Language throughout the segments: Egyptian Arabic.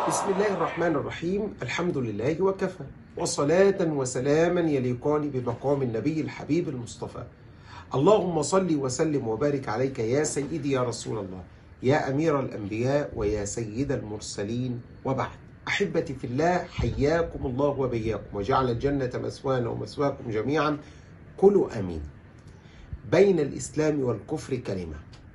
بسم الله الرحمن الرحيم الحمد لله وكفى وصلاة وسلاما يليقان بمقام النبي الحبيب المصطفى اللهم صل وسلم وبارك عليك يا سيدي يا رسول الله يا أمير الأنبياء ويا سيد المرسلين وبعد أحبتي في الله حياكم الله وبياكم وجعل الجنة مسوانا ومسواكم جميعا كلوا آمين بين الإسلام والكفر كلمة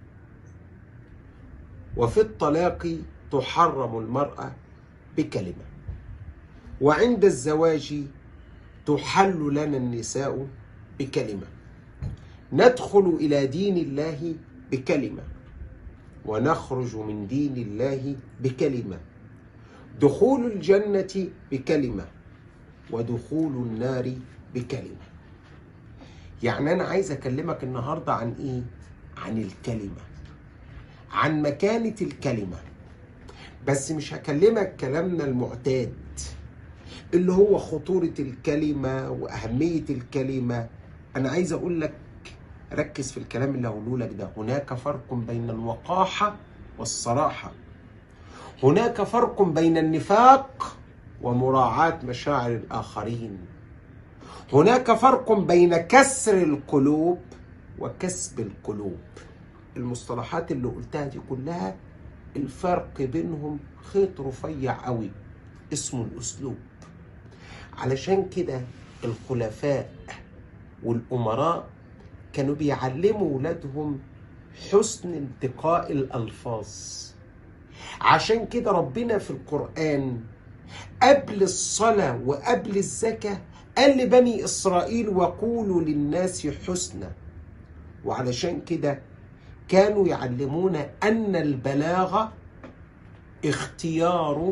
وفي الطلاق تحرم المرأة بكلمة وعند الزواج تحل لنا النساء بكلمة ندخل إلى دين الله بكلمة ونخرج من دين الله بكلمة دخول الجنة بكلمة ودخول النار بكلمة يعني أنا عايز أكلمك النهاردة عن إيه؟ عن الكلمة عن مكانة الكلمة بس مش هكلمك كلامنا المعتاد اللي هو خطورة الكلمة وأهمية الكلمة أنا عايز أقول لك ركز في الكلام اللي هقوله لك ده هناك فرق بين الوقاحة والصراحة هناك فرق بين النفاق ومراعاة مشاعر الآخرين هناك فرق بين كسر القلوب وكسب القلوب المصطلحات اللي قلتها دي كلها الفرق بينهم خيط رفيع قوي اسمه الاسلوب علشان كده الخلفاء والامراء كانوا بيعلموا ولادهم حسن انتقاء الالفاظ عشان كده ربنا في القران قبل الصلاه وقبل الزكاه قال لبني اسرائيل وقولوا للناس حسنا وعلشان كده كانوا يعلمون ان البلاغه اختيار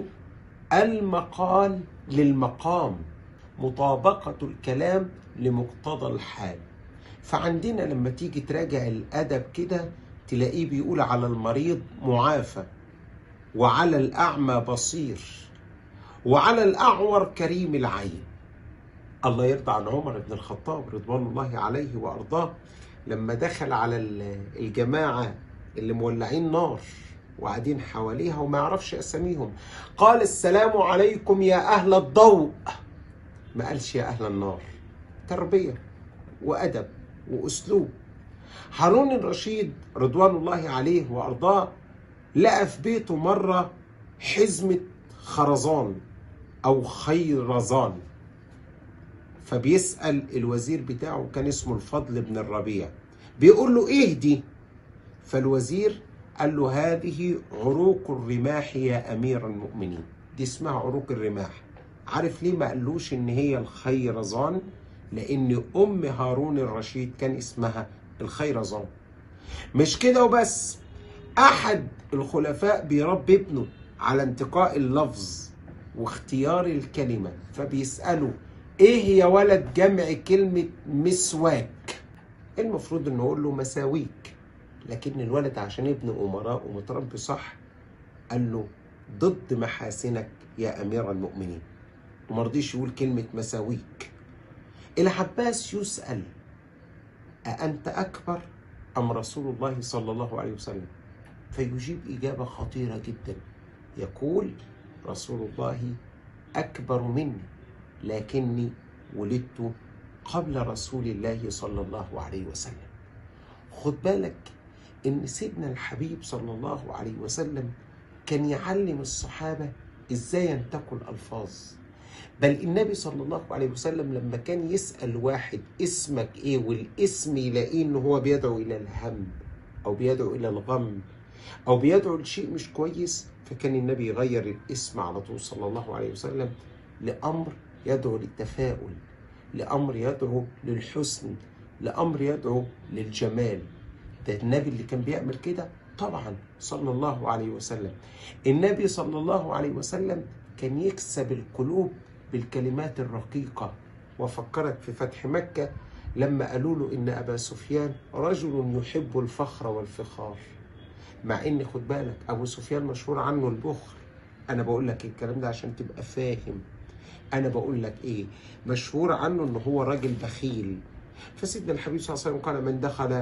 المقال للمقام مطابقه الكلام لمقتضى الحال فعندنا لما تيجي تراجع الادب كده تلاقيه بيقول على المريض معافى وعلى الاعمى بصير وعلى الاعور كريم العين الله يرضى عن عمر بن الخطاب رضوان الله عليه وارضاه لما دخل على الجماعة اللي مولعين نار وقاعدين حواليها وما يعرفش أساميهم قال السلام عليكم يا أهل الضوء ما قالش يا أهل النار تربية وأدب وأسلوب هارون الرشيد رضوان الله عليه وأرضاه لقى في بيته مرة حزمة خرزان أو خيرزان فبيسأل الوزير بتاعه كان اسمه الفضل بن الربيع بيقول له ايه دي فالوزير قال له هذه عروق الرماح يا امير المؤمنين دي اسمها عروق الرماح عارف ليه ما قالوش ان هي الخيرزان لان ام هارون الرشيد كان اسمها الخيرزان مش كده وبس احد الخلفاء بيربي ابنه على انتقاء اللفظ واختيار الكلمه فبيساله ايه يا ولد جمع كلمة مسواك المفروض انه نقول له مساويك لكن الولد عشان ابن امراء ومتربي صح قال له ضد محاسنك يا امير المؤمنين وما رضيش يقول كلمة مساويك العباس يسأل أأنت أكبر أم رسول الله صلى الله عليه وسلم فيجيب إجابة خطيرة جدا يقول رسول الله أكبر مني لكني ولدت قبل رسول الله صلى الله عليه وسلم خد بالك ان سيدنا الحبيب صلى الله عليه وسلم كان يعلم الصحابة ازاي ينتقوا الالفاظ بل النبي صلى الله عليه وسلم لما كان يسأل واحد اسمك ايه والاسم يلاقيه ان هو بيدعو الى الهم او بيدعو الى الغم او بيدعو لشيء مش كويس فكان النبي يغير الاسم على طول صلى الله عليه وسلم لامر يدعو للتفاؤل لأمر يدعو للحسن لأمر يدعو للجمال ده النبي اللي كان بيعمل كده طبعا صلى الله عليه وسلم النبي صلى الله عليه وسلم كان يكسب القلوب بالكلمات الرقيقة وفكرت في فتح مكة لما قالوا له إن أبا سفيان رجل يحب الفخر والفخار مع إن خد بالك أبو سفيان مشهور عنه البخل أنا بقول لك الكلام ده عشان تبقى فاهم انا بقول لك ايه مشهور عنه ان هو راجل بخيل فسيدنا الحبيب صلى الله عليه وسلم قال من دخل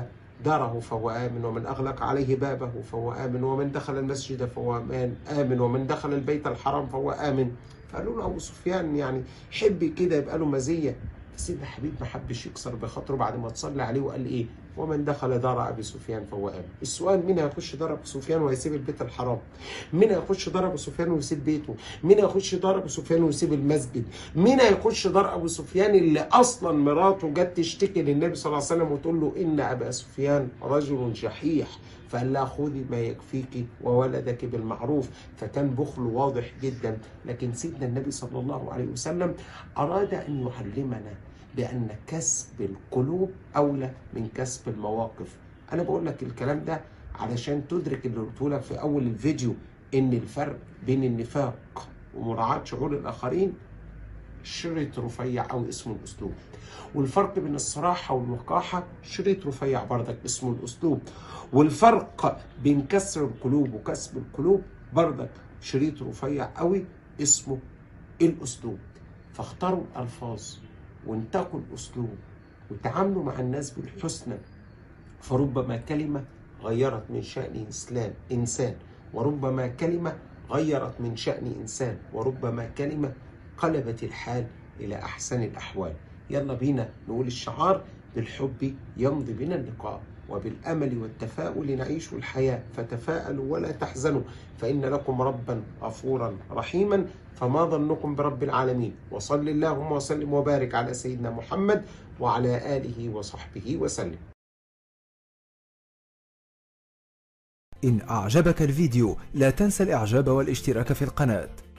داره فهو آمن ومن أغلق عليه بابه فهو آمن ومن دخل المسجد فهو آمن آمن ومن دخل البيت الحرام فهو آمن فقالوا له أبو سفيان يعني حب كده يبقى له مزية سيدنا حبيب ما حبش يكسر بخاطره بعد ما تصلي عليه وقال ايه ومن دخل دار ابي سفيان فهو امن السؤال مين هيخش دار ابو سفيان ويسيب البيت الحرام مين هيخش دار ابو سفيان ويسيب بيته مين هيخش دار ابو سفيان ويسيب المسجد مين هيخش دار ابو سفيان اللي اصلا مراته جت تشتكي للنبي صلى الله عليه وسلم وتقول له ان ابا سفيان رجل جحيح فقال لها خذي ما يكفيك وولدك بالمعروف فكان بخل واضح جدا لكن سيدنا النبي صلى الله عليه وسلم اراد ان يعلمنا بأن كسب القلوب أولى من كسب المواقف أنا بقول لك الكلام ده علشان تدرك اللي قلته لك في أول الفيديو إن الفرق بين النفاق ومراعاة شعور الآخرين شريط رفيع أو اسمه الأسلوب والفرق بين الصراحة والوقاحة شريط رفيع بردك اسمه الأسلوب والفرق بين كسر القلوب وكسب القلوب بردك شريط رفيع قوي اسمه الأسلوب فاختاروا الألفاظ وانتقوا الأسلوب وتعاملوا مع الناس بالحسنى فربما كلمة غيرت من شأن إنسان إنسان وربما كلمة غيرت من شأن إنسان وربما كلمة قلبت الحال إلى أحسن الأحوال يلا بينا نقول الشعار بالحب يمضي بنا اللقاء وبالأمل والتفاؤل نعيش الحياة فتفاءلوا ولا تحزنوا فإن لكم ربا غفورا رحيما فما ظنكم برب العالمين وصل اللهم وسلم وبارك على سيدنا محمد وعلى آله وصحبه وسلم إن أعجبك الفيديو لا تنسى الإعجاب والاشتراك في القناة